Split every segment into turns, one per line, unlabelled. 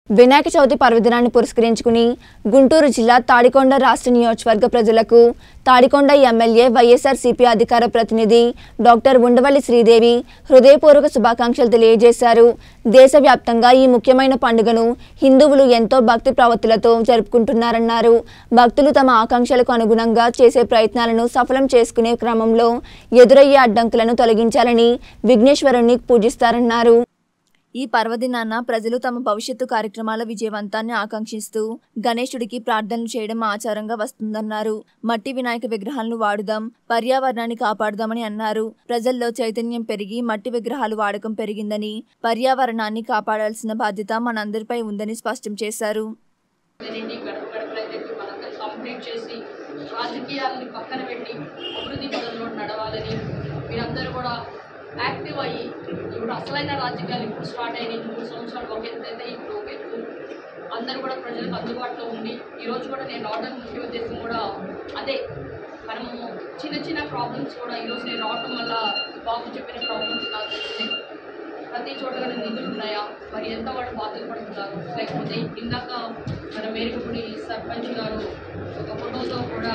వినాయక చవితి పర్వదినాన్ని పురస్కరించుకుని గుంటూరు జిల్లా తాడికొండ రాష్ట్ర నియోజకవర్గ ప్రజలకు తాడికొండ ఎమ్మెల్యే వైఎస్ఆర్సీపీ అధికార ప్రతినిధి డాక్టర్ ఉండవల్లి శ్రీదేవి హృదయపూర్వక శుభాకాంక్షలు తెలియజేశారు దేశవ్యాప్తంగా ఈ ముఖ్యమైన పండుగను హిందువులు ఎంతో భక్తి ప్రవృత్తులతో జరుపుకుంటున్నారన్నారు భక్తులు తమ ఆకాంక్షలకు అనుగుణంగా చేసే ప్రయత్నాలను సఫలం చేసుకునే క్రమంలో ఎదురయ్యే అడ్డంకులను తొలగించాలని విఘ్నేశ్వరుణ్ణి పూజిస్తారన్నారు ఈ పర్వదినాన ప్రజలు తమ భవిష్యత్తు కార్యక్రమాల విజయవంతాన్ని ఆకాంక్షిస్తూ గణేశుడికి ప్రార్థనలు చేయడం ఆచారంగా వస్తుందన్నారు మట్టి వినాయక విగ్రహాలను వాడుదాం పర్యావరణాన్ని కాపాడుదామని అన్నారు ప్రజల్లో చైతన్యం పెరిగి మట్టి విగ్రహాలు వాడకం పెరిగిందని పర్యావరణాన్ని కాపాడాల్సిన బాధ్యత మనందరిపై ఉందని స్పష్టం చేశారు
దీనిని గడప గడపలైతే మనందరం కంప్లీట్ చేసి రాజకీయాలని పక్కన పెట్టి అభివృద్ధి పదంలో నడవాలని మీరందరూ కూడా యాక్టివ్ అయ్యి ఇప్పుడు అసలైన రాజకీయాలు ఇప్పుడు స్టార్ట్ అయినాయి మూడు సంవత్సరాలు ఒక ఎత్తు అయితే ఇప్పుడు ఒక ఎత్తు అందరూ కూడా ప్రజలకు అందుబాటులో ఉండి ఈరోజు కూడా నేను రావడానికి ముఖ్య ఉద్దేశం కూడా అదే మనము చిన్న చిన్న ప్రాబ్లమ్స్ కూడా ఈరోజు నేను రావటం వల్ల బాబు చెప్పిన ప్రాబ్లమ్స్ నాకు తెలిసినాయి ప్రతి చోట కూడా నిధులు ఉన్నాయా మరి ఎంత వాళ్ళు బాధలు పడుతున్నారు లేకపోతే ఇందాక మన మేరకపుడి సర్పంచ్ గారు ఒక ఫోటోతో కూడా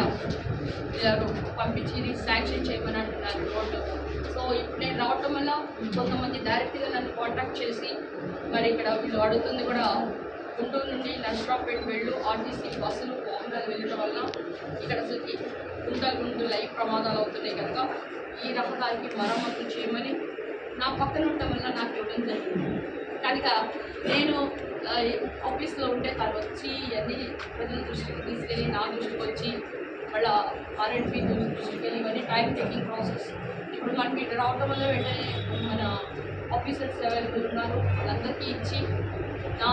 గారు పంపించి ఇది శాంక్షన్ చేయమని అంటున్నారు రోడ్డు సో ఇప్పుడు నేను రావటం వల్ల కొంతమంది డైరెక్ట్గా నన్ను కాంటాక్ట్ చేసి మరి ఇక్కడ వీళ్ళు అడుగుతుంది కూడా గుంటూరు నుండి నర్సరావుపేట వెళ్ళు ఆర్టీసీ బస్సులు వాహనాలు వెళ్ళడం వల్ల ఇక్కడ అసలుకి గుంట గుంటు లైవ్ ప్రమాదాలు అవుతున్నాయి కనుక ఈ రహదారికి మరమ్మతులు చేయమని నా పక్కన ఉండటం వల్ల నాకు ఇవ్వడం జరిగింది కనుక నేను ఆ, ఆఫీస్లో ఉంటే తను వచ్చి అన్ని ప్రజల దృష్టికి తీసుకెళ్ళి నా దృష్టికి వచ్చి మళ్ళీ ఆర్ఎండ్పి దృష్టికి వెళ్ళి ఇవన్నీ టైం టేకింగ్ ప్రాసెస్ ఇప్పుడు మనకి ఇక్కడ రావడం వల్ల వెంటనే మన ఆఫీసర్స్ ఎవరైతే ఉన్నారో వాళ్ళందరికీ ఇచ్చి నా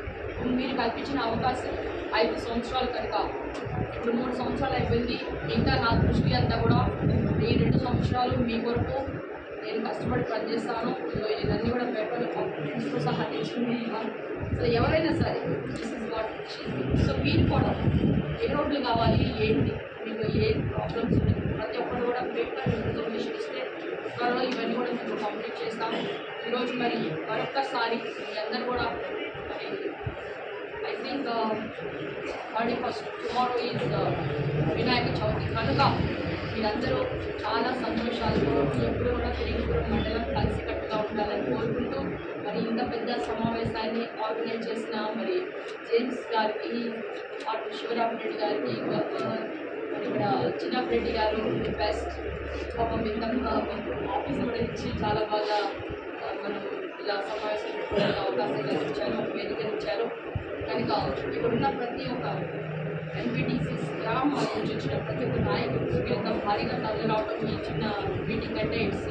మీరు కల్పించిన అవకాశం ఐదు సంవత్సరాలు కనుక ఇప్పుడు మూడు సంవత్సరాలు అయిపోయింది ఇంకా నా దృష్టి అంతా కూడా ఈ రెండు సంవత్సరాలు మీ కొరకు నేను కష్టపడి పనిచేస్తాను ఇదిగో ఇవన్నీ కూడా పేపర్లు కాంపిటెన్స్తో సహా తెచ్చింది సో ఎవరైనా సరే దిస్ ఇస్ వాట్ సో మీరు కూడా ఏ రోడ్లు కావాలి ఏంటి మీకు ఏ ప్రాబ్లమ్స్ ఉన్నాయి ప్రతి ఒక్కరు కూడా పేపర్ రిజర్వేషన్ ఇస్తే త్వరలో ఇవన్నీ కూడా మీకు కంప్లీట్ చేస్తాము ఈరోజు మరి మరొక్కసారి మీ అందరు కూడా మరి I think thirty first tomorrow is Vinayaka Chavithi కనుక మీరందరూ చాలా సంతోషాలతో ఎప్పుడు కూడా తిరిగిపురం మండలం కలిసికట్టుగా ఉండాలని కోరుకుంటూ మరి ఇంత పెద్ద సమావేశాన్ని ఆర్గనైజ్ చేసిన మరి జేమ్స్ గారికి అటు శివరామరెడ్డి గారికి గవర్నర్ మరి ఇక్కడ చిన్నరెడ్డి గారు బెస్ట్ పాపం ఇంత ఆఫీస్ కూడా ఇచ్చి చాలా బాగా ఆ, మనం ఇలా సమావేశం పెట్టుకోవడానికి అవకాశం కల్పించారు ఒక వేదిక ఇచ్చారు కనుక ఇక్కడున్న ప్రతి ఒక్క ఎన్పిటిసిస్ గ్రామాల నుంచి వచ్చిన ప్రతి ఒక్క నాయకుడు ఇంత భారీగా తరలి రావడం ఈ చిన్న మీటింగ్ అంటే ఇట్స్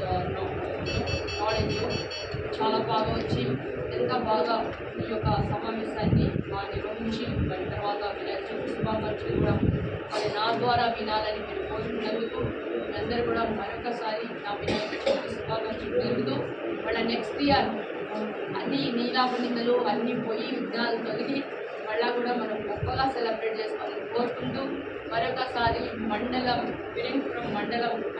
నాలెడ్జ్ చాలా బాగా వచ్చి ఎంత బాగా ఈ యొక్క సమావేశాన్ని బాగా నిర్వహించి మరి తర్వాత వినాయక చవితి శుభాకాంక్షలు కూడా మరి నా ద్వారా వినాలని మీరు కోరుకున్నందుకు మీ అందరూ కూడా మరొకసారి నా వినాయక చవితి శుభాకాంక్షలు తెలుపుతూ మళ్ళీ నెక్స్ట్ ఇయర్ అన్ని నీలాపనిందలు అన్ని పోయి విఘ్నాలు తొలగి మళ్ళా కూడా మనం గొప్పగా సెలబ్రేట్ చేసుకోవాలని కోరుకుంటూ మరొకసారి మండలం విరింపురం మండలం